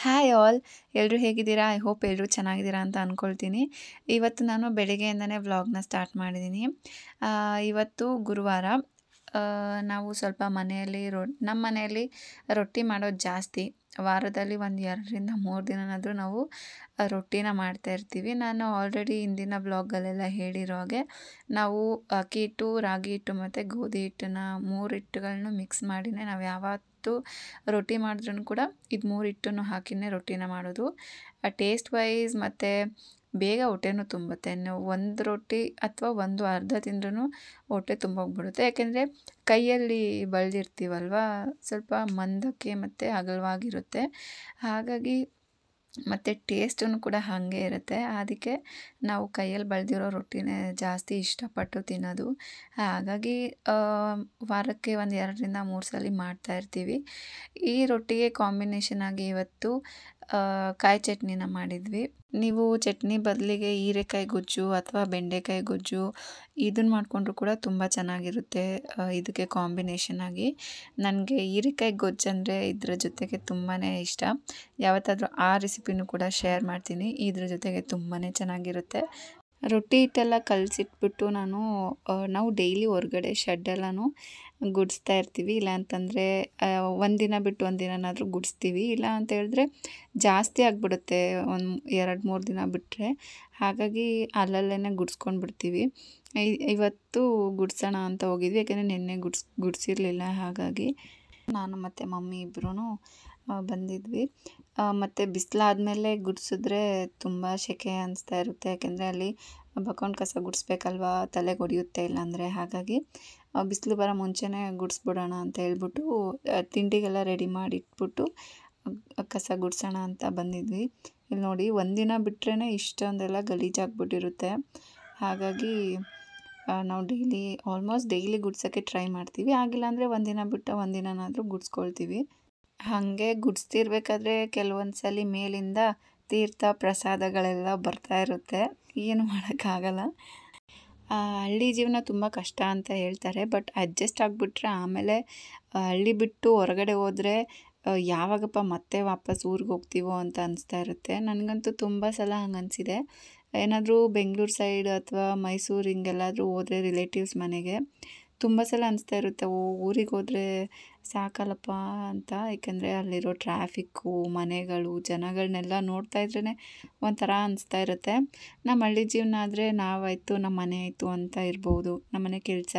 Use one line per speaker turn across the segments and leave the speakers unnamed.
hi all ಎಲ್ಲರೂ ಹೇಗಿದ್ದೀರಾ I hope ಎಲ್ಲರೂ ಚೆನ್ನಾಗಿದ್ದೀರಾ ಅಂತ ಅಂದ್ಕೊಳ್ತೀನಿ ಇವತ್ತು ನಾನು ಬೆಳಿಗ್ಗೆಯಿಂದನೇ ವ್ಲಾಗ್ನ ಸ್ಟಾರ್ಟ್ ಮಾಡಿದ್ದೀನಿ ಆ, ಇವತ್ತು ಗುರುವಾರ ಆ, ನಾವು ಸ್ವಲ್ಪ ಮನೆಯಲ್ಲಿ ರೊ ನಮ್ಮ ಮನೆಯಲ್ಲಿ ರೊಟ್ಟಿ ಮಾಡೋದು ಜಾಸ್ತಿ ವಾರದಲ್ಲಿ ಒಂದು ಎರಡರಿಂದ ಮೂರು ದಿನನಾದರೂ ನಾವು ಆ, ರೊಟ್ಟಿನ ಮಾಡ್ತಾ ಇರ್ತೀವಿ ನಾನು ಆಲ್ರೆಡಿ ಹಿಂದಿನ ಬ್ಲಾಗಲ್ಲೆಲ್ಲ ಹೇಳಿರೋ ಹಾಗೆ ನಾವು ಅಕ್ಕಿ ಹಿಟ್ಟು ರಾಗಿ ಹಿಟ್ಟು ಮತ್ತು ಗೋಧಿ ಹಿಟ್ಟನ್ನ ಮೂರು ಹಿಟ್ಟುಗಳನ್ನು ಮಿಕ್ಸ್ ಮಾಡಿನೇ ನಾವು ಯಾವತ್ತೂ ರೊಟ್ಟಿ ಮಾಡಿದ್ರೂ ಕೂಡ ಇದು ಮೂರು ಹಿಟ್ಟನ್ನು ಹಾಕಿನೇ ರೊಟ್ಟಿನ ಮಾಡೋದು ಟೇಸ್ಟ್ ವೈಸ್ ಮತ್ತು ಬೇಗ ಹೊಟ್ಟೆನೂ ತುಂಬುತ್ತೆ ನೀವು ಒಂದು ರೊಟ್ಟಿ ಅಥವಾ ಒಂದು ಅರ್ಧ ತಿಂದ್ರೂ ಹೊಟ್ಟೆ ತುಂಬೋಗ್ಬಿಡುತ್ತೆ ಯಾಕೆಂದರೆ ಕೈಯಲ್ಲಿ ಬಳ್ದಿರ್ತೀವಲ್ವ ಸ್ವಲ್ಪ ಮಂದಕ್ಕೆ ಮತ್ತು ಅಗಲವಾಗಿರುತ್ತೆ ಹಾಗಾಗಿ ಮತ್ತು ಟೇಸ್ಟೂ ಕೂಡ ಹಾಗೆ ಇರುತ್ತೆ ಅದಕ್ಕೆ ನಾವು ಕೈಯಲ್ಲಿ ಬಳ್ದಿರೋ ರೊಟ್ಟಿನೇ ಜಾಸ್ತಿ ಇಷ್ಟಪಟ್ಟು ತಿನ್ನೋದು ಹಾಗಾಗಿ ಆ, ವಾರಕ್ಕೆ ಒಂದು ಎರಡರಿಂದ ಮೂರು ಸಲ ಮಾಡ್ತಾ ಇರ್ತೀವಿ ಈ ರೊಟ್ಟಿಗೆ ಕಾಂಬಿನೇಷನ್ ಆಗಿ ಇವತ್ತು ಆ, ಕಾಯಿ ಚಟ್ನಿನ ಮಾಡಿದ್ವಿ ನೀವು ಚಟ್ನಿ ಬದಲಿಗೆ ಹೀರೆಕಾಯಿ ಗೊಜ್ಜು ಅಥವಾ ಬೆಂಡೆಕಾಯಿ ಗೊಜ್ಜು ಇದನ್ನು ಮಾಡಿಕೊಂಡ್ರು ಕೂಡ ತುಂಬ ಚೆನ್ನಾಗಿರುತ್ತೆ ಆ, ಇದಕ್ಕೆ ಕಾಂಬಿನೇಷನ್ ಆಗಿ ನನಗೆ ಹೀರೆಕಾಯಿ ಗೊಜ್ಜು ಅಂದರೆ ಇದ್ರ ಜೊತೆಗೆ ತುಂಬಾ ಇಷ್ಟ ಯಾವತ್ತಾದರೂ ಆ ರೆಸಿಪಿನೂ ಕೂಡ ಶೇರ್ ಮಾಡ್ತೀನಿ ಇದ್ರ ಜೊತೆಗೆ ತುಂಬಾ ಚೆನ್ನಾಗಿರುತ್ತೆ ರೊಟ್ಟಿ ಹಿಟ್ಟೆಲ್ಲ ಕಲಸಿಟ್ಬಿಟ್ಟು ನಾನು ಆ, ನಾವು ಡೈಲಿ ಹೊರಗಡೆ ಶೆಡ್ಡೆಲ್ಲನೂ ಗುಡಿಸ್ತಾ ಇರ್ತೀವಿ ಇಲ್ಲ ಅಂತಂದರೆ ಒಂದಿನ ಬಿಟ್ಟು ಒಂದಿನನಾದರೂ ಗುಡಿಸ್ತೀವಿ ಇಲ್ಲ ಅಂತ ಹೇಳಿದ್ರೆ ಜಾಸ್ತಿ ಆಗಿಬಿಡುತ್ತೆ ಒಂದು ಎರಡು ಮೂರು ದಿನ ಬಿಟ್ಟರೆ ಹಾಗಾಗಿ ಅಲ್ಲಲ್ಲೇ ಗುಡ್ಸ್ಕೊಂಡು ಬಿಡ್ತೀವಿ ಇ- ಇವತ್ತು ಗುಡ್ಸೋಣ ಅಂತ ಹೋಗಿದ್ವಿ ಯಾಕೆಂದರೆ ನಿನ್ನೆ ಗುಡ್ಸ್ ಗುಡಿಸಿರ್ಲಿಲ್ಲ ಹಾಗಾಗಿ ನಾನು ಮತ್ತು ಮಮ್ಮಿ ಇಬ್ಬರೂ ಬಂದಿದ್ವಿ ಮತ್ತು ಬಿಸಿಲಾದ್ಮೇಲೆ ಗುಡಿಸಿದ್ರೆ ತುಂಬ ಸೆಕೆ ಅನಿಸ್ತಾ ಇರುತ್ತೆ ಯಾಕೆಂದರೆ ಅಲ್ಲಿ ಬಕೊಂಡು ಕಸ ಗುಡಿಸ್ಬೇಕಲ್ವಾ ತಲೆಗೆ ಹೊಡೆಯುತ್ತೆ ಇಲ್ಲಾಂದರೆ ಹಾಗಾಗಿ ಬಿಸಿಲು ಬರೋ ಮುಂಚೆನೇ ಗುಡಿಸ್ಬಿಡೋಣ ಅಂತ ಹೇಳ್ಬಿಟ್ಟು ಆ, ತಿಂಡಿಗೆಲ್ಲ ರೆಡಿ ಮಾಡಿ ಇಟ್ಬಿಟ್ಟು ಆ, ಕಸ ಗುಡಿಸೋಣ ಅಂತ ಬಂದಿದ್ವಿ ಇಲ್ಲಿ ನೋಡಿ ಒಂದಿನ ಬಿಟ್ರೇ ಇಷ್ಟೊಂದೆಲ್ಲ ಗಲೀಜಾಗ್ಬಿಟ್ಟಿರುತ್ತೆ ಹಾಗಾಗಿ ಆ, ನಾವು ಡೈಲಿ ಆಲ್ಮೋಸ್ಟ್ ಡೈಲಿ ಗುಡ್ಸೋಕ್ಕೆ ಟ್ರೈ ಮಾಡ್ತೀವಿ ಆಗಿಲ್ಲ ಅಂದರೆ ಒಂದಿನ ಬಿಟ್ಟು ಒಂದಿನನಾದರೂ ಗುಡಿಸ್ಕೊಳ್ತೀವಿ ಹಾಗೆ ಗುಡಿಸ್ತಿರ್ಬೇಕಾದ್ರೆ ಕೆಲವೊಂದು ಸಲ ಮೇಲಿಂದ ತೀರ್ಥ ಪ್ರಸಾದಗಳೆಲ್ಲ ಬರ್ತಾ ಇರುತ್ತೆ ಏನು ಮಾಡೋಕ್ಕಾಗಲ್ಲ ಆ, ಹಳ್ಳಿ ಜೀವನ ತುಂಬ ಕಷ್ಟ ಅಂತ ಹೇಳ್ತಾರೆ ಬಟ್ ಅಡ್ಜಸ್ಟ್ ಆಗಿಬಿಟ್ರೆ ಆಮೇಲೆ ಆ, ಹಳ್ಳಿ ಬಿಟ್ಟು ಹೊರಗಡೆ ಹೋದರೆ ಯಾವಾಗಪ್ಪ ಮತ್ತೆ ವಾಪಸ್ ಊರಿಗೆ ಹೋಗ್ತೀವೋ ಅಂತ ಅನಿಸ್ತಾ ಇರುತ್ತೆ ನನಗಂತೂ ತುಂಬ ಸಲ ಹಂಗೆ ಅನಿಸಿದೆ ಏನಾದರೂ ಬೆಂಗಳೂರು ಸೈಡ್ ಅಥವಾ ಮೈಸೂರು ಹಿಂಗೆಲ್ಲಾದರೂ ಹೋದರೆ ರಿಲೇಟಿವ್ಸ್ ಮನೆಗೆ ತುಂಬ ಸಲ ಅನಿಸ್ತಾ ಇರುತ್ತೆ ಓ ಊರಿಗೆ ಹೋದರೆ ಸಾಕಲ್ಲಪ್ಪ ಅಂತ ಏಕೆಂದರೆ ಅಲ್ಲಿರೋ ಟ್ರಾಫಿಕ್ಕು ಮನೆಗಳು ಜನಗಳನ್ನೆಲ್ಲ ನೋಡ್ತಾ ಇದ್ರೇ ಒಂಥರ ಅನಿಸ್ತಾ ಇರುತ್ತೆ ನಮ್ಮ ಹಳ್ಳಿ ಜೀವನ ಆದರೆ ನಾವಾಯಿತು ನಮ್ಮ ಮನೆ ಆಯಿತು ಅಂತ ಇರ್ಬೋದು ನಮ್ಮ ಮನೆ ಕೆಲಸ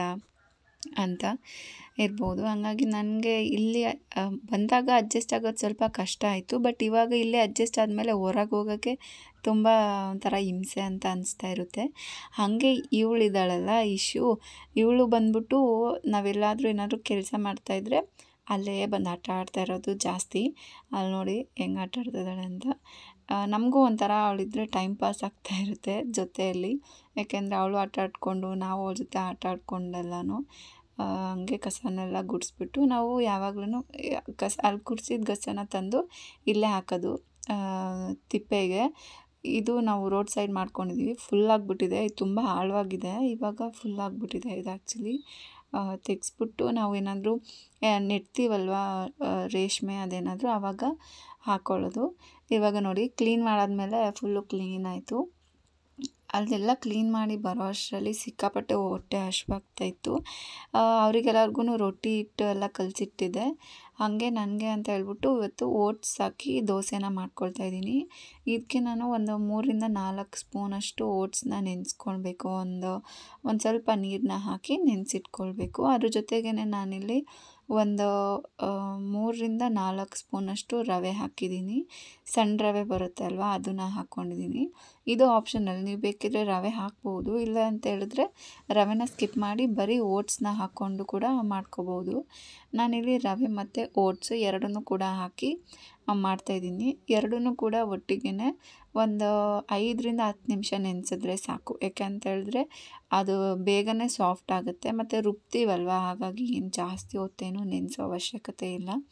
ಅಂತ ಇರ್ಬೋದು ಹಂಗಾಗಿ ನನಗೆ ಇಲ್ಲಿ ಆ, ಬಂದಾಗ ಅಡ್ಜಸ್ಟ್ ಆಗೋದು ಸ್ವಲ್ಪ ಕಷ್ಟ ಆಯಿತು ಬಟ್ ಇವಾಗ ಇಲ್ಲೇ ಅಡ್ಜಸ್ಟ್ ಆದಮೇಲೆ ಹೊರಗೆ ಹೋಗೋಕ್ಕೆ ತುಂಬ ಒಂಥರ ಹಿಂಸೆ ಅಂತ ಅನಿಸ್ತಾ ಇರುತ್ತೆ ಹಾಗೆ ಇವಳಿದ್ದಾಳಲ್ಲ ಇಶ್ಯೂ ಇವಳು ಬಂದ್ಬಿಟ್ಟು ನಾವೆಲ್ಲಾದರೂ ಏನಾದರೂ ಕೆಲಸ ಮಾಡ್ತಾಯಿದ್ರೆ ಅಲ್ಲೇ ಬಂದು ಆಟ ಆಡ್ತಾ ಇರೋದು ಜಾಸ್ತಿ ಅಲ್ಲಿ ನೋಡಿ ಹೆಂಗೆ ಆಟ ಆಡ್ತಿದ್ದಾಳೆ ಅಂತ ಆ, ನಮಗೂ ಒಂಥರ ಅವಳಿದ್ರೆ ಟೈಮ್ ಪಾಸ್ ಆಗ್ತಾ ಇರುತ್ತೆ ಜೊತೆಯಲ್ಲಿ ಯಾಕೆಂದರೆ ಅವಳು ಆಟ ಆಡ್ಕೊಂಡು ನಾವು ಅವಳ ಜೊತೆ ಆಟ ಆಡ್ಕೊಂಡೆಲ್ಲನೂ ಆ, ಹಂಗೆ ಕಸನೆಲ್ಲ ಗುಡಿಸ್ಬಿಟ್ಟು ನಾವು ಯಾವಾಗ್ಲೂ ಕಸ ಅಲ್ಲಿ ಗುಡ್ಸಿದ ಕಸನ ತಂದು ಇಲ್ಲೇ ಹಾಕೋದು ಆ, ತಿಪ್ಪೆಗೆ ಇದು ನಾವು ರೋಡ್ ಸೈಡ್ ಮಾಡ್ಕೊಂಡಿದ್ದೀವಿ ಫುಲ್ ಆಗಿಬಿಟ್ಟಿದೆ ಇದು ತುಂಬ ಆಳವಾಗಿದೆ ಇವಾಗ ಫುಲ್ ಆಗಿಬಿಟ್ಟಿದೆ ಇದು ಆ್ಯಕ್ಚುಲಿ ತೆಗೆಸ್ಬಿಟ್ಟು ನಾವು ಏನಾದರೂ ನೆಡ್ತೀವಲ್ವ ಆ, ರೇಷ್ಮೆ ಅದೇನಾದರೂ ಆವಾಗ ಹಾಕ್ಕೊಳ್ಳೋದು ಇವಾಗ ನೋಡಿ ಕ್ಲೀನ್ ಮಾಡಾದ್ಮೇಲೆ ಫುಲ್ಲು ಕ್ಲೀನ್ ಆಯಿತು ಅಲ್ಲೆಲ್ಲ ಕ್ಲೀನ್ ಮಾಡಿ ಬರೋ ಅಷ್ಟರಲ್ಲಿ ಸಿಕ್ಕಾಪಟ್ಟೆ ಹೊಟ್ಟೆ ಹಶ್ವಾಗ್ತಾ ಇತ್ತು ಅವರಿಗೆಲ್ಲರಿಗೂ ರೊಟ್ಟಿ ಹಿಟ್ಟು ಎಲ್ಲ ಕಲಸಿಟ್ಟಿದ್ದೆ ಹಾಗೆ ನನಗೆ ಅಂತ ಹೇಳ್ಬಿಟ್ಟು ಇವತ್ತು ಓಟ್ಸ್ ಹಾಕಿ ದೋಸೆನ ಮಾಡ್ಕೊಳ್ತಾ ಇದ್ದೀನಿ ಇದಕ್ಕೆ ನಾನು ಒಂದು ಮೂರರಿಂದ ನಾಲ್ಕು ಸ್ಪೂನಷ್ಟು ಓಟ್ಸ್ನ ನೆನೆಸ್ಕೊಳ್ಬೇಕು ಒಂದು ಒಂದು ಸ್ವಲ್ಪ ನೀರನ್ನ ಹಾಕಿ ನೆನೆಸಿಟ್ಕೊಳ್ಬೇಕು ಅದ್ರ ಜೊತೆಗೇ ನಾನಿಲ್ಲಿ ಒಂದು ಆ, ಮೂರರಿಂದ ನಾಲ್ಕು ಸ್ಪೂನಷ್ಟು ರವೆ ಹಾಕಿದ್ದೀನಿ ಸಣ್ಣ ರವೆ ಬರುತ್ತೆ ಅಲ್ವಾ ಅದನ್ನು ಹಾಕ್ಕೊಂಡಿದ್ದೀನಿ ಇದು ಆಪ್ಷನಲ್ ನೀವು ಬೇಕಿದ್ರೆ ರವೆ ಹಾಕ್ಬೋದು ಇಲ್ಲ ಅಂತ ಹೇಳಿದ್ರೆ ರವೆನ ಸ್ಕಿಪ್ ಮಾಡಿ ಬರೀ ಓಟ್ಸ್ನ ಹಾಕ್ಕೊಂಡು ಕೂಡ ಮಾಡ್ಕೋಬೋದು ನಾನಿಲ್ಲಿ ರವೆ ಮತ್ತು ಓಟ್ಸ್ ಎರಡನ್ನೂ ಕೂಡ ಹಾಕಿ ಮಾಡ್ತಾಯಿದ್ದೀನಿ ಎರಡನ್ನೂ ಕೂಡ ಒಟ್ಟಿಗೆ ಒಂದು ಐದರಿಂದ ಹತ್ತು ನಿಮಿಷ ನೆನೆಸಿದ್ರೆ ಸಾಕು ಯಾಕೆ ಅಂತ ಹೇಳಿದ್ರೆ ಅದು ಬೇಗನೆ ಸಾಫ್ಟ್ ಆಗುತ್ತೆ ಮತ್ತು ರುಬ್ತೀವಲ್ವ ಹಾಗಾಗಿ ಏನು ಜಾಸ್ತಿ ಹೊತ್ತೇನು ನೆನೆಸೋ ಅವಶ್ಯಕತೆ ಇಲ್ಲ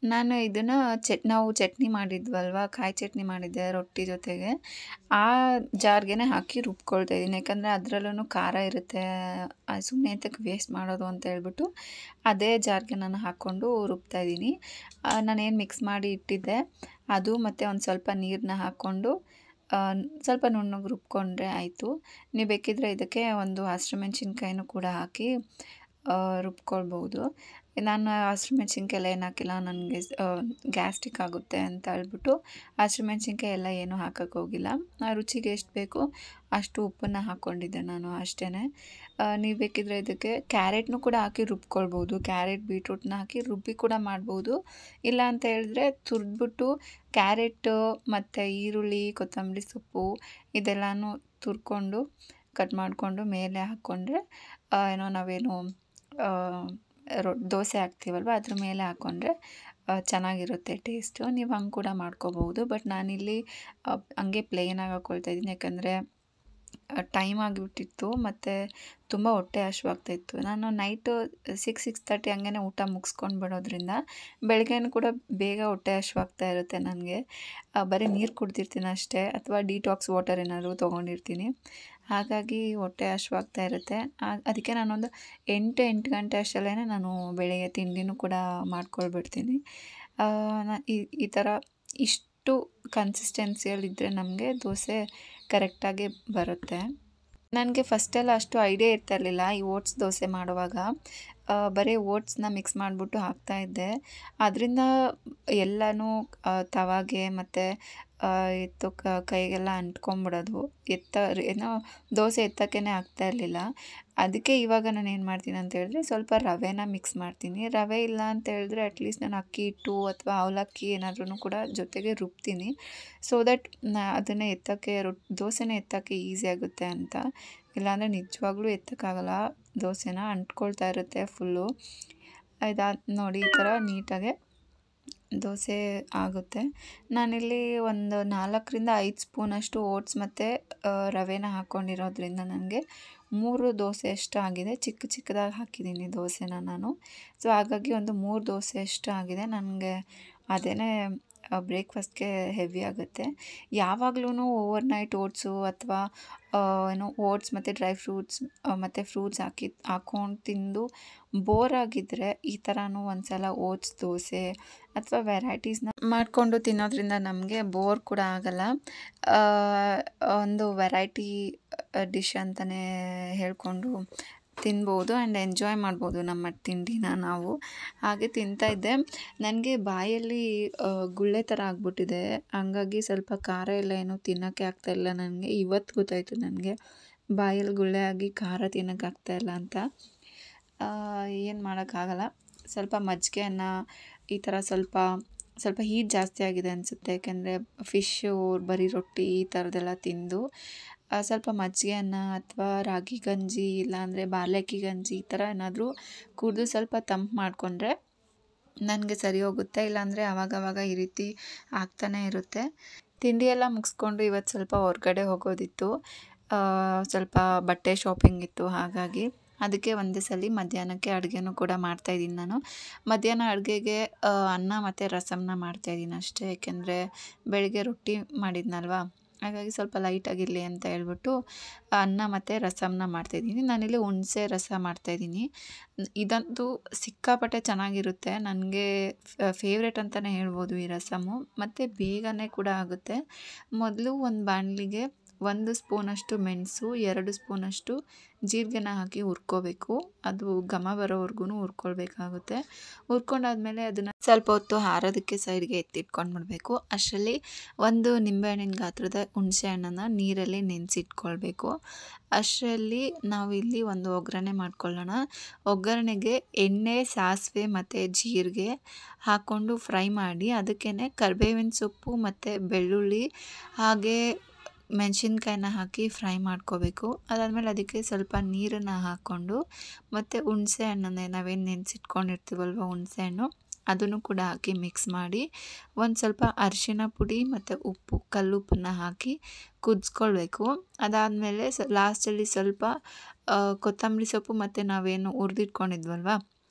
ನಾನು ಇದನ್ನು ಚಟ್ ನಾವು ಚಟ್ನಿ ಮಾಡಿದ್ವಲ್ವ ಕಾಯಿ ಚಟ್ನಿ ಮಾಡಿದ್ದೆ ರೊಟ್ಟಿ ಜೊತೆಗೆ ಆ ಜಾರ್ಗೆ ಹಾಕಿ ರುಬ್ಕೊಳ್ತಾ ಇದ್ದೀನಿ ಯಾಕಂದರೆ ಅದರಲ್ಲೂ ಖಾರ ಇರುತ್ತೆ ಸುಮ್ಮನೆ ಎಂತಕ್ಕೆ ವೇಸ್ಟ್ ಮಾಡೋದು ಅಂತ ಹೇಳ್ಬಿಟ್ಟು ಅದೇ ಜಾರ್ಗೆ ನಾನು ಹಾಕ್ಕೊಂಡು ರುಬ್ತಾ ಇದ್ದೀನಿ ನಾನೇನು ಮಿಕ್ಸ್ ಮಾಡಿ ಇಟ್ಟಿದ್ದೆ ಅದು ಮತ್ತು ಒಂದು ಸ್ವಲ್ಪ ನೀರನ್ನ ಹಾಕ್ಕೊಂಡು ಸ್ವಲ್ಪ ನುಣ್ಣಗೆ ರುಬ್ಕೊಂಡ್ರೆ ಆಯಿತು ನೀವು ಬೇಕಿದ್ದರೆ ಇದಕ್ಕೆ ಒಂದು ಹಸಿಮೆಣ್ಸಿನ್ಕಾಯಿನೂ ಕೂಡ ಹಾಕಿ ರುಬ್ಕೊಳ್ಬೋದು ನಾನು ಹಸಿಮೆಣ್ಸಿನ್ಕಾಯಿ ಎಲ್ಲ ಏನು ಹಾಕಿಲ್ಲ ನನಗೆ ಗ್ಯಾಸ್ಟ್ರಿಕ್ ಆಗುತ್ತೆ ಅಂತ ಹೇಳ್ಬಿಟ್ಟು ಹಸಿಮೆಣ್ಸಿನ್ಕಾಯಿ ಎಲ್ಲ ಏನೂ ಹಾಕೋಕ್ಕೆ ಹೋಗಿಲ್ಲ ರುಚಿಗೆ ಎಷ್ಟು ಬೇಕು ಅಷ್ಟು ಉಪ್ಪನ್ನು ಹಾಕ್ಕೊಂಡಿದ್ದೆ ನಾನು ಅಷ್ಟೇ ನೀವು ಬೇಕಿದ್ದರೆ ಇದಕ್ಕೆ ಕ್ಯಾರೆಟ್ನೂ ಕೂಡ ಹಾಕಿ ರುಬ್ಕೊಳ್ಬೋದು ಕ್ಯಾರೆಟ್ ಬೀಟ್ರೂಟ್ನ ಹಾಕಿ ರುಬ್ಬಿ ಕೂಡ ಮಾಡ್ಬೋದು ಇಲ್ಲ ಅಂತ ಹೇಳಿದ್ರೆ ತುರಿದ್ಬಿಟ್ಟು ಕ್ಯಾರೆಟು ಮತ್ತು ಈರುಳ್ಳಿ ಕೊತ್ತಂಬರಿ ಸೊಪ್ಪು ಇದೆಲ್ಲನೂ ತುರ್ಕೊಂಡು ಕಟ್ ಮಾಡಿಕೊಂಡು ಮೇಲೆ ಹಾಕ್ಕೊಂಡ್ರೆ ಏನೋ ನಾವೇನು ರೊ ದೋಸೆ ಹಾಕ್ತೀವಲ್ವ ಅದ್ರ ಮೇಲೆ ಹಾಕ್ಕೊಂಡ್ರೆ ಚೆನ್ನಾಗಿರುತ್ತೆ ಟೇಸ್ಟು ನೀವು ಹಂಗೆ ಕೂಡ ಮಾಡ್ಕೋಬೋದು ಬಟ್ ನಾನಿಲ್ಲಿ ಹಂಗೆ ಪ್ಲೇನಾಗಿ ಹಾಕ್ಕೊಳ್ತಾ ಇದ್ದೀನಿ ಯಾಕಂದರೆ ಟೈಮ್ ಆಗಿಬಿಟ್ಟಿತ್ತು ಮತ್ತು ತುಂಬ ಹೊಟ್ಟೆ ಹಶ್ವಾಗ್ತಾಯಿತ್ತು ನಾನು ನೈಟು ಸಿಕ್ಸ್ ಸಿಕ್ಸ್ ತರ್ಟಿ ಹಂಗೆ ಊಟ ಮುಗಿಸ್ಕೊಂಡು ಬಿಡೋದ್ರಿಂದ ಬೆಳಗ್ಗೆನೂ ಕೂಡ ಬೇಗ ಹೊಟ್ಟೆ ಹಶ್ವಾಗ್ತಾ ಇರುತ್ತೆ ನನಗೆ ಬರೀ ನೀರು ಕುಡ್ದಿರ್ತೀನಿ ಅಷ್ಟೇ ಅಥವಾ ಡಿಟಾಕ್ಸ್ ವಾಟರ್ ಏನಾದರೂ ತೊಗೊಂಡಿರ್ತೀನಿ ಹಾಗಾಗಿ ಹೊಟ್ಟೆ ಹಶ್ವಾಗ್ತಾ ಇರುತ್ತೆ ಅದಕ್ಕೆ ನಾನೊಂದು ಎಂಟು ಎಂಟು ಗಂಟೆ ಅಷ್ಟರಲ್ಲೇ ನಾನು ಬೆಳಗ್ಗೆ ತಿಂಡಿನೂ ಕೂಡ ಮಾಡ್ಕೊಳ್ಬಿಡ್ತೀನಿ ಈ ಈ ಥರ ಇಷ್ಟು ಕನ್ಸಿಸ್ಟೆನ್ಸಿಯಲ್ಲಿದ್ದರೆ ನಮಗೆ ದೋಸೆ ಕರೆಕ್ಟಾಗಿ ಬರುತ್ತೆ ನನಗೆ ಫಸ್ಟೆಲ್ಲ ಅಷ್ಟು ಐಡಿಯಾ ಇರ್ತಾ ಇರಲಿಲ್ಲ ಈ ಓಟ್ಸ್ ದೋಸೆ ಮಾಡುವಾಗ ಬರೀ ಓಟ್ಸ್ನ ಮಿಕ್ಸ್ ಮಾಡಿಬಿಟ್ಟು ಹಾಕ್ತಾಯಿದ್ದೆ ಅದರಿಂದ ಎಲ್ಲನೂ ತವಾಗೆ ಮತ್ತು ಎತ್ತು ಕೈಗೆಲ್ಲ ಅಂಟ್ಕೊಂಬಿಡೋದು ಎತ್ತ ಏನೋ ದೋಸೆ ಎತ್ತಕ್ಕೇ ಆಗ್ತಾ ಇರಲಿಲ್ಲ ಅದಕ್ಕೆ ಇವಾಗ ನಾನು ಏನು ಮಾಡ್ತೀನಿ ಅಂತ ಹೇಳಿದ್ರೆ ಸ್ವಲ್ಪ ರವೆನ ಮಿಕ್ಸ್ ಮಾಡ್ತೀನಿ ರವೆ ಇಲ್ಲ ಅಂತ ಹೇಳಿದ್ರೆ ಅಟ್ಲೀಸ್ಟ್ ನಾನು ಅಕ್ಕಿ ಹಿಟ್ಟು ಅಥವಾ ಅವಲಕ್ಕಿ ಏನಾದ್ರೂ ಕೂಡ ಜೊತೆಗೆ ರುಬ್ತೀನಿ ಸೊ ದಟ್ ಅದನ್ನು ಎತ್ತಕ್ಕೆ ರೊಟ್ಟಿ ದೋಸೆನ ಎತ್ತಕ್ಕೆ ಈಸಿ ಆಗುತ್ತೆ ಅಂತ ಇಲ್ಲಾಂದರೆ ನಿಜವಾಗ್ಲೂ ಎತ್ತಕ್ಕಾಗಲ್ಲ ದೋಸೆನ ಅಂಟ್ಕೊಳ್ತಾ ಇರುತ್ತೆ ಫುಲ್ಲು ಇದಾದ ನೋಡಿ ಈ ಥರ ನೀಟಾಗೆ ದೋಸೆ ಆಗುತ್ತೆ ನಾನಿಲ್ಲಿ ಒಂದು ನಾಲ್ಕರಿಂದ ಐದು ಸ್ಪೂನಷ್ಟು ಓಟ್ಸ್ ಮತ್ತು ರವೆನ ಹಾಕ್ಕೊಂಡಿರೋದ್ರಿಂದ ನನಗೆ ಮೂರು ದೋಸೆ ಅಷ್ಟು ಆಗಿದೆ ಚಿಕ್ಕ ಚಿಕ್ಕದಾಗಿ ಹಾಕಿದ್ದೀನಿ ದೋಸೆನ ನಾನು ಸೊ ಹಾಗಾಗಿ ಒಂದು ಮೂರು ದೋಸೆ ಅಷ್ಟು ಆಗಿದೆ ನನಗೆ ಅದೇ ಬ್ರೇಕ್ಫಾಸ್ಟ್ಗೆ ಹೆವಿ ಆಗುತ್ತೆ ಯಾವಾಗ್ಲೂ ಓವರ್ ನೈಟ್ ಓಟ್ಸು ಅಥವಾ ಏನು ಓಟ್ಸ್ ಮತ್ತು ಡ್ರೈ ಫ್ರೂಟ್ಸ್ ಮತ್ತು ಫ್ರೂಟ್ಸ್ ಹಾಕಿ ಹಾಕ್ಕೊಂಡು ತಿಂದು ಬೋರ್ ಆಗಿದ್ದರೆ ಈ ಥರನೂ ಒಂದು ಸಲ ಓಟ್ಸ್ ದೋಸೆ ಅಥವಾ ವೆರೈಟೀಸ್ನ ಮಾಡಿಕೊಂಡು ತಿನ್ನೋದ್ರಿಂದ ನಮಗೆ ಬೋರ್ ಕೂಡ ಆಗಲ್ಲ ಒಂದು ವೆರೈಟಿ ಡಿಶ್ ಅಂತಲೇ ಹೇಳ್ಕೊಂಡು ತಿನ್ಬೋದು ಆ್ಯಂಡ್ ಎಂಜಾಯ್ ಮಾಡ್ಬೋದು ನಮ್ಮ ತಿಂಡಿನ ನಾವು ಹಾಗೆ ತಿಂತಾಯಿದ್ದೆ ನನಗೆ ಬಾಯಲ್ಲಿ ಗುಳ್ಳೆ ಥರ ಆಗ್ಬಿಟ್ಟಿದೆ ಹಂಗಾಗಿ ಸ್ವಲ್ಪ ಖಾರ ಎಲ್ಲ ಏನೂ ತಿನ್ನೋಕ್ಕೆ ಆಗ್ತಾಯಿಲ್ಲ ನನಗೆ ಇವತ್ತು ಗೊತ್ತಾಯಿತು ನನಗೆ ಬಾಯಲ್ಲಿ ಗುಳ್ಳೆ ಆಗಿ ಖಾರ ತಿನ್ನೋಕ್ಕೆ ಆಗ್ತಾಯಿಲ್ಲ ಅಂತ ಏನು ಮಾಡೋಕ್ಕಾಗಲ್ಲ ಸ್ವಲ್ಪ ಮಜ್ಜಿಗೆಯನ್ನು ಈ ಥರ ಸ್ವಲ್ಪ ಸ್ವಲ್ಪ ಹೀಟ್ ಜಾಸ್ತಿ ಆಗಿದೆ ಅನಿಸುತ್ತೆ ಯಾಕೆಂದರೆ ಫಿಶ್ಶು ಬರೀ ರೊಟ್ಟಿ ಈ ಥರದ್ದೆಲ್ಲ ತಿಂದು ಸ್ವಲ್ಪ ಮಜ್ಜಿಗೆಯನ್ನ ಅಥವಾ ರಾಗಿ ಗಂಜಿ ಇಲ್ಲಾಂದರೆ ಬಾರ್ಲಕ್ಕಿ ಗಂಜಿ ಈ ಥರ ಏನಾದರೂ ಕುಡಿದು ಸ್ವಲ್ಪ ತಂಪು ಮಾಡಿಕೊಂಡ್ರೆ ನನಗೆ ಸರಿ ಹೋಗುತ್ತೆ ಇಲ್ಲಾಂದರೆ ಆವಾಗವಾಗ ಈ ರೀತಿ ಆಗ್ತಾನೇ ಇರುತ್ತೆ ತಿಂಡಿ ಎಲ್ಲ ಮುಗಿಸ್ಕೊಂಡು ಇವತ್ತು ಸ್ವಲ್ಪ ಹೊರ್ಗಡೆ ಹೋಗೋದಿತ್ತು ಸ್ವಲ್ಪ ಬಟ್ಟೆ ಶಾಪಿಂಗ್ ಇತ್ತು ಹಾಗಾಗಿ ಅದಕ್ಕೆ ಒಂದೇ ಸಲ ಮಧ್ಯಾಹ್ನಕ್ಕೆ ಅಡುಗೆನೂ ಕೂಡ ಮಾಡ್ತಾಯಿದ್ದೀನಿ ನಾನು ಮಧ್ಯಾಹ್ನ ಅಡುಗೆಗೆ ಅನ್ನ ಮತ್ತು ರಸಮ್ನ ಮಾಡ್ತಾಯಿದ್ದೀನಿ ಅಷ್ಟೇ ಏಕೆಂದರೆ ಬೆಳಗ್ಗೆ ರೊಟ್ಟಿ ಮಾಡಿದ್ನಲ್ವ ಹಾಗಾಗಿ ಸ್ವಲ್ಪ ಲೈಟಾಗಿರಲಿ ಅಂತ ಹೇಳ್ಬಿಟ್ಟು ಅನ್ನ ಮತ್ತು ರಸಮ್ನ ಮಾಡ್ತಾಯಿದ್ದೀನಿ ನಾನಿಲ್ಲಿ ಹುಣಸೆ ರಸ ಮಾಡ್ತಾಯಿದ್ದೀನಿ ಇದಂತೂ ಸಿಕ್ಕಾಪಟ್ಟೆ ಚೆನ್ನಾಗಿರುತ್ತೆ ನನಗೆ ಫೇವ್ರೇಟ್ ಅಂತಲೇ ಹೇಳ್ಬೋದು ಈ ರಸಮು ಮತ್ತು ಬೇಗನೆ ಕೂಡ ಆಗುತ್ತೆ ಮೊದಲು ಒಂದು ಬಾಣಲಿಗೆ ಒಂದು ಸ್ಪೂನಷ್ಟು ಮೆಣಸು ಎರಡು ಸ್ಪೂನಷ್ಟು ಜೀರಿಗೆನ ಹಾಕಿ ಹುರ್ಕೋಬೇಕು ಅದು ಘಮ ಬರೋವರೆಗೂ ಹುರ್ಕೊಳ್ಬೇಕಾಗುತ್ತೆ ಹುರ್ಕೊಂಡಾದ್ಮೇಲೆ ಅದನ್ನು ಸ್ವಲ್ಪ ಹೊತ್ತು ಆರೋದಕ್ಕೆ ಸೈಡ್ಗೆ ಎತ್ತಿಟ್ಕೊಂಡ್ಬಿಡ್ಬೇಕು ಅಷ್ಟರಲ್ಲಿ ಒಂದು ನಿಂಬೆಹಣ್ಣಿನ ಗಾತ್ರದ ಹುಣಸೆ ಹಣ್ಣನ್ನು ನೀರಲ್ಲಿ ನೆನೆಸಿಟ್ಕೊಳ್ಬೇಕು ಅಷ್ಟರಲ್ಲಿ ನಾವು ಇಲ್ಲಿ ಒಂದು ಒಗ್ಗರಣೆ ಮಾಡ್ಕೊಳ್ಳೋಣ ಒಗ್ಗರಣೆಗೆ ಎಣ್ಣೆ ಸಾಸಿವೆ ಮತ್ತು ಜೀರಿಗೆ ಹಾಕ್ಕೊಂಡು ಫ್ರೈ ಮಾಡಿ ಅದಕ್ಕೇ ಕರಿಬೇವಿನ ಸೊಪ್ಪು ಮತ್ತು ಬೆಳ್ಳುಳ್ಳಿ ಹಾಗೆ ಮೆಣಸಿನ್ಕಾಯಿನ ಹಾಕಿ ಫ್ರೈ ಮಾಡ್ಕೋಬೇಕು ಅದಾದಮೇಲೆ ಅದಕ್ಕೆ ಸ್ವಲ್ಪ ನೀರನ್ನು ಹಾಕ್ಕೊಂಡು ಮತ್ತು ಹುಣಸೆ ಹಣ್ಣನ್ನೇ ನಾವೇನು ನೆನೆಸಿಟ್ಕೊಂಡಿರ್ತೀವಲ್ವ ಹುಣಸೆ ಹಣ್ಣು ಅದನ್ನು ಕೂಡ ಹಾಕಿ ಮಿಕ್ಸ್ ಮಾಡಿ ಒಂದು ಸ್ವಲ್ಪ ಅರಿಶಿಣ ಪುಡಿ ಮತ್ತು ಉಪ್ಪು ಕಲ್ಲುಪ್ಪನ್ನು ಹಾಕಿ ಕುದಿಸ್ಕೊಳ್ಬೇಕು ಅದಾದಮೇಲೆ ಸ ಲಾಸ್ಟಲ್ಲಿ ಸ್ವಲ್ಪ ಕೊತ್ತಂಬರಿ ಸೊಪ್ಪು ಮತ್ತು ನಾವೇನು ಹುರಿದಿಟ್ಕೊಂಡಿದ್ವಲ್ವ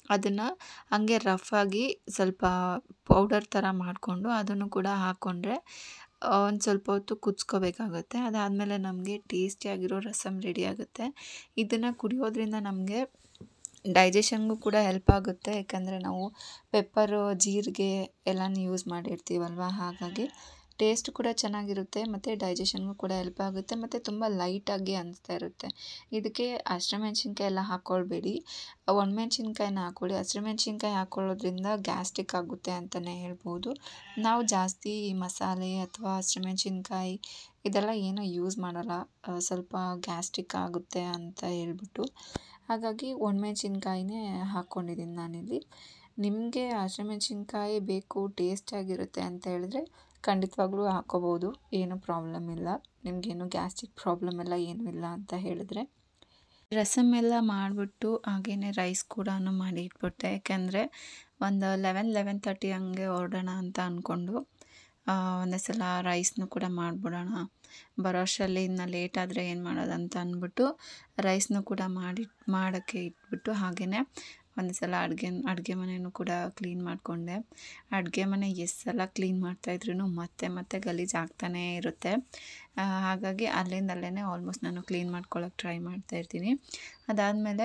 ಅದನ್ನು ಹಂಗೆ ರಫಾಗಿ ಸ್ವಲ್ಪ ಪೌಡರ್ ಥರ ಮಾಡಿಕೊಂಡು ಅದನ್ನು ಕೂಡ ಹಾಕ್ಕೊಂಡ್ರೆ ಒಂದು ಸ್ವಲ್ಪ ಹೊತ್ತು ಕುದಿಸ್ಕೋಬೇಕಾಗುತ್ತೆ ಅದಾದಮೇಲೆ ನಮಗೆ ಟೇಸ್ಟಿಯಾಗಿರೋ ರಸಮ್ ರೆಡಿ ಆಗುತ್ತೆ ಇದನ್ನು ಕುಡಿಯೋದ್ರಿಂದ ನಮಗೆ ಡೈಜೆಷನ್ಗೂ ಕೂಡ ಹೆಲ್ಪ್ ಆಗುತ್ತೆ ಯಾಕಂದರೆ ನಾವು ಪೆಪ್ಪರು ಜೀರಿಗೆ ಎಲ್ಲನೂ ಯೂಸ್ ಮಾಡಿರ್ತೀವಲ್ವ ಹಾಗಾಗಿ ಟೇಸ್ಟ್ ಕೂಡ ಚೆನ್ನಾಗಿರುತ್ತೆ ಮತ್ತು ಡೈಜೆಷನ್ಗೂ ಕೂಡ ಹೆಲ್ಪ್ ಆಗುತ್ತೆ ಮತ್ತು ತುಂಬ ಲೈಟಾಗಿ ಅನಿಸ್ತಾ ಇರುತ್ತೆ ಇದಕ್ಕೆ ಹಸಿಮೆಣ್ಸಿನ್ಕಾಯಿ ಎಲ್ಲ ಹಾಕ್ಕೊಳ್ಬೇಡಿ ಒಣಮೆಣ್ಸಿನ್ಕಾಯಿನ ಹಾಕ್ಕೊಳ್ಳಿ ಹಸಿಮೆಣ್ಸಿನ್ಕಾಯಿ ಹಾಕ್ಕೊಳ್ಳೋದ್ರಿಂದ ಗ್ಯಾಸ್ಟ್ರಿಕ್ ಆಗುತ್ತೆ ಅಂತಲೇ ಹೇಳ್ಬೋದು ನಾವು ಜಾಸ್ತಿ ಮಸಾಲೆ ಅಥವಾ ಹಸಿಮೆಣ್ಸಿನ್ಕಾಯಿ ಇದೆಲ್ಲ ಏನೂ ಯೂಸ್ ಮಾಡಲ್ಲ ಸ್ವಲ್ಪ ಗ್ಯಾಸ್ಟ್ರಿಕ್ ಆಗುತ್ತೆ ಅಂತ ಹೇಳ್ಬಿಟ್ಟು ಹಾಗಾಗಿ ಒಣಮೆಣ್ಸಿನ್ಕಾಯಿನೇ ಹಾಕ್ಕೊಂಡಿದ್ದೀನಿ ನಾನಿಲ್ಲಿ ನಿಮಗೆ ಹಸಿಮೆಣ್ಸಿನ್ಕಾಯಿ ಬೇಕು ಟೇಸ್ಟಿಯಾಗಿರುತ್ತೆ ಅಂತ ಹೇಳಿದ್ರೆ ಖಂಡಿತವಾಗ್ಲೂ ಹಾಕ್ಕೋಬೋದು ಏನೂ ಪ್ರಾಬ್ಲಮ್ ಇಲ್ಲ ನಿಮಗೇನು ಗ್ಯಾಸ್ಟ್ರಿಕ್ ಪ್ರಾಬ್ಲಮ್ ಎಲ್ಲ ಏನೂ ಇಲ್ಲ ಅಂತ ಹೇಳಿದ್ರೆ ರಸಮ್ ಎಲ್ಲ ಮಾಡಿಬಿಟ್ಟು ಹಾಗೆಯೇ ರೈಸ್ ಕೂಡ ಮಾಡಿ ಇಟ್ಬಿಟ್ಟೆ ಯಾಕೆಂದರೆ ಒಂದು ಲೆವೆನ್ ಲೆವೆನ್ ತರ್ಟಿ ಹಂಗೆ ಹೊರಡೋಣ ಅಂತ ಅಂದ್ಕೊಂಡು ಒಂದೇ ಸಲ ರೈಸ್ನು ಕೂಡ ಮಾಡಿಬಿಡೋಣ ಬರೋ ಅಷ್ಟರಲ್ಲಿ ಇನ್ನು ಲೇಟ್ ಆದರೆ ಏನು ಮಾಡೋದು ಅಂತ ಅಂದ್ಬಿಟ್ಟು ರೈಸ್ನು ಕೂಡ ಮಾಡಿ ಮಾಡೋಕ್ಕೆ ಇಟ್ಬಿಟ್ಟು ಹಾಗೆಯೇ ಒಂದು ಸಲ ಅಡುಗೆ ಅಡುಗೆ ಮನೆಯೂ ಕೂಡ ಕ್ಲೀನ್ ಮಾಡಿಕೊಂಡೆ ಅಡುಗೆ ಮನೆ ಎಷ್ಟು ಸಲ ಕ್ಲೀನ್ ಮಾಡ್ತಾಯಿದ್ರೂ ಮತ್ತೆ ಮತ್ತೆ ಗಲೀಜು ಆಗ್ತಾನೇ ಇರುತ್ತೆ ಹಾಗಾಗಿ ಅಲ್ಲಿಂದ ಅಲ್ಲೇ ಆಲ್ಮೋಸ್ಟ್ ನಾನು ಕ್ಲೀನ್ ಮಾಡ್ಕೊಳ್ಳೋಕೆ ಟ್ರೈ ಮಾಡ್ತಾಯಿರ್ತೀನಿ ಅದಾದಮೇಲೆ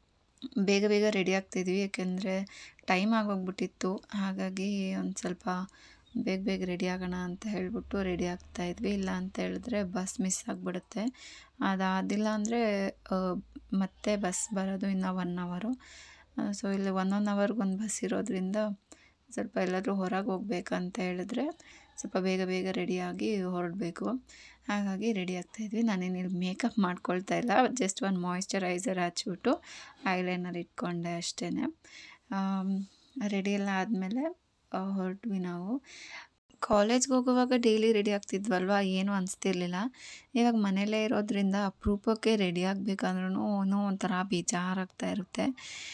ಬೇಗ ಬೇಗ ರೆಡಿ ಆಗ್ತಿದ್ವಿ ಯಾಕೆಂದರೆ ಟೈಮ್ ಆಗೋಗ್ಬಿಟ್ಟಿತ್ತು ಹಾಗಾಗಿ ಒಂದು ಸ್ವಲ್ಪ ಬೇಗ ಬೇಗ ರೆಡಿ ಆಗೋಣ ಅಂತ ಹೇಳಿಬಿಟ್ಟು ರೆಡಿ ಆಗ್ತಾಯಿದ್ವಿ ಇಲ್ಲ ಅಂತ ಹೇಳಿದ್ರೆ ಬಸ್ ಮಿಸ್ ಆಗಿಬಿಡುತ್ತೆ ಅದಾದಿಲ್ಲ ಅಂದರೆ ಮತ್ತೆ ಬಸ್ ಬರೋದು ಇನ್ನು ಒನ್ ಅವರು ಸೊ ಇಲ್ಲಿ ಒನ್ ಒನ್ ಅವರ್ಗೊಂದು ಬಸ್ ಇರೋದ್ರಿಂದ ಸ್ವಲ್ಪ ಎಲ್ಲಾದರೂ ಹೊರಗೆ ಹೋಗ್ಬೇಕಂತ ಹೇಳಿದ್ರೆ ಸ್ವಲ್ಪ ಬೇಗ ಬೇಗ ರೆಡಿಯಾಗಿ ಹೊರಡಬೇಕು ಹಾಗಾಗಿ ರೆಡಿ ಆಗ್ತಾಯಿದ್ವಿ ನಾನೇನು ಇಲ್ಲಿ ಮೇಕಪ್ ಮಾಡ್ಕೊಳ್ತಾ ಇಲ್ಲ ಜಸ್ಟ್ ಒಂದು ಮಾಯಿಶ್ಚರೈಸರ್ ಹಚ್ಬಿಟ್ಟು ಐಲೈನರ್ ಇಟ್ಕೊಂಡೆ ಅಷ್ಟೇ ರೆಡಿ ಎಲ್ಲ ಆದಮೇಲೆ ಹೊರಟ್ವಿ ನಾವು ಕಾಲೇಜ್ಗೆ ಹೋಗುವಾಗ ಡೈಲಿ ರೆಡಿ ಆಗ್ತಿದ್ವಲ್ವ ಏನೂ ಅನಿಸ್ತಿರ್ಲಿಲ್ಲ ಇವಾಗ ಮನೇಲೇ ಇರೋದ್ರಿಂದ ಅಪರೂಪಕ್ಕೆ ರೆಡಿ ಆಗಬೇಕಂದ್ರೂ ಏನೋ ಒಂಥರ ಬೇಜಾರಾಗ್ತಾ ಇರುತ್ತೆ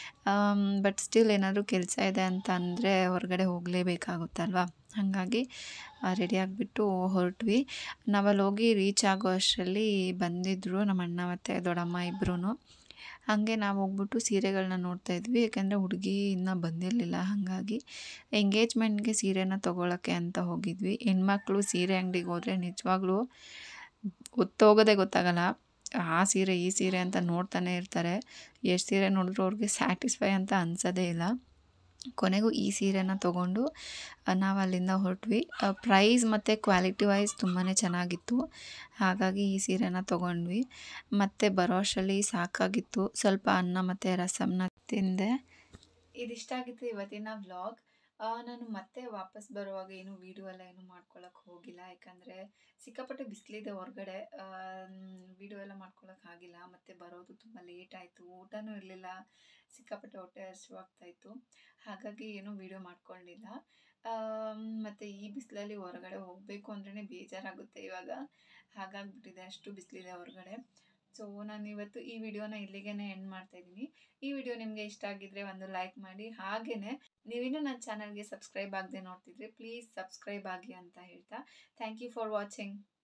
ಬಟ್ ಸ್ಟಿಲ್ ಏನಾದರೂ ಕೆಲಸ ಇದೆ ಅಂತ ಅಂದರೆ ಹೊರಗಡೆ ಹೋಗಲೇಬೇಕಾಗುತ್ತಲ್ವ ಹಾಗಾಗಿ ರೆಡಿ ಆಗಿಬಿಟ್ಟು ಹೊರಟ್ವಿ ನಾವಲ್ಲಿ ಹೋಗಿ ರೀಚ್ ಆಗೋ ಅಷ್ಟರಲ್ಲಿ ಬಂದಿದ್ದರು ನಮ್ಮ ಅಣ್ಣ ಮತ್ತು ದೊಡ್ಡಮ್ಮ ಇಬ್ಬರೂ ಹಾಗೆ ನಾವು ಹೋಗ್ಬಿಟ್ಟು ಸೀರೆಗಳನ್ನ ನೋಡ್ತಾ ಇದ್ವಿ ಯಾಕೆಂದರೆ ಹುಡುಗಿ ಇನ್ನೂ ಬಂದಿರಲಿಲ್ಲ ಹಾಗಾಗಿ ಎಂಗೇಜ್ಮೆಂಟ್ಗೆ ಸೀರೆನ ತೊಗೊಳಕ್ಕೆ ಅಂತ ಹೋಗಿದ್ವಿ ಹೆಣ್ಮಕ್ಳು ಸೀರೆ ಅಂಗಡಿಗೆ ಹೋದರೆ ನಿಜವಾಗ್ಲೂ ಹೊತ್ತೋಗೋದೇ ಗೊತ್ತಾಗಲ್ಲ ಆ ಸೀರೆ ಈ ಸೀರೆ ಅಂತ ನೋಡ್ತಾನೆ ಇರ್ತಾರೆ ಎಷ್ಟು ಸೀರೆ ನೋಡಿದ್ರು ಅವ್ರಿಗೆ ಸ್ಯಾಟಿಸ್ಫೈ ಅಂತ ಅನ್ಸೋದೇ ಇಲ್ಲ ಕೊನೆಗೂ ಈ ಸೀರೆನ ತೊಗೊಂಡು ನಾವು ಅಲ್ಲಿಂದ ಹೊರಟ್ವಿ ಪ್ರೈಸ್ ಮತ್ತು ಕ್ವಾಲಿಟಿ ವೈಸ್ ತುಂಬಾ ಚೆನ್ನಾಗಿತ್ತು ಹಾಗಾಗಿ ಈ ಸೀರೆನ ತೊಗೊಂಡ್ವಿ ಮತ್ತು ಬರೋ ಅಷ್ಟರಲ್ಲಿ ಸಾಕಾಗಿತ್ತು ಸ್ವಲ್ಪ ಅನ್ನ ಮತ್ತು ರಸಮ್ನ ತಿಂದೆ ಇದಿಷ್ಟ ಆಗಿತ್ತು ಇವತ್ತಿನ ವ್ಲಾಗ್ ನಾನು ಮತ್ತೆ ವಾಪಸ್ ಬರುವಾಗ ಏನು ವೀಡಿಯೋ ಎಲ್ಲ ಏನು ಮಾಡ್ಕೊಳಕ್ಕೆ ಹೋಗಿಲ್ಲ ಯಾಕಂದರೆ ಸಿಕ್ಕಾಪಟ್ಟೆ ಬಿಸಿಲಿದೆ ಹೊರಗಡೆ ವೀಡಿಯೋ ಎಲ್ಲ ಮಾಡ್ಕೊಳಕ್ಕೆ ಆಗಿಲ್ಲ ಮತ್ತು ಬರೋದು ತುಂಬ ಲೇಟ್ ಆಯಿತು ಊಟನೂ ಇರಲಿಲ್ಲ ಸಿಕ್ಕಾಪಟ್ಟೆ ಹೊಟ್ಟೆ ಹಸಿವಾಗ್ತಾಯಿತ್ತು ಹಾಗಾಗಿ ಏನೂ ವೀಡಿಯೋ ಮಾಡ್ಕೊಳ್ಳಿಲ್ಲ ಮತ್ತು ಈ ಬಿಸಿಲಲ್ಲಿ ಹೊರಗಡೆ ಹೋಗಬೇಕು ಅಂದ್ರೇ ಬೇಜಾರಾಗುತ್ತೆ ಇವಾಗ ಹಾಗಾಗಿಬಿಟ್ಟಿದೆ ಅಷ್ಟು ಬಿಸಿಲಿದೆ ಹೊರಗಡೆ ಸೊ ನಾನು ಇವತ್ತು ಈ ವಿಡಿಯೋನ ಇಲ್ಲಿಗೆ ಎಂಡ್ ಮಾಡ್ತಾಯಿದ್ದೀನಿ ಈ ವಿಡಿಯೋ ನಿಮಗೆ ಇಷ್ಟ ಆಗಿದ್ರೆ ಒಂದು ಲೈಕ್ ಮಾಡಿ ಹಾಗೆಯೇ ನೀವಿನ್ನೂ ನನ್ನ ಚಾನಲ್ಗೆ ಸಬ್ಸ್ಕ್ರೈಬ್ ಆಗದೆ ನೋಡ್ತಿದ್ರೆ ಪ್ಲೀಸ್ ಸಬ್ಸ್ಕ್ರೈಬ್ ಆಗಿ ಅಂತ ಹೇಳ್ತಾ ಥ್ಯಾಂಕ್ ಯು ಫಾರ್ ವಾಚಿಂಗ್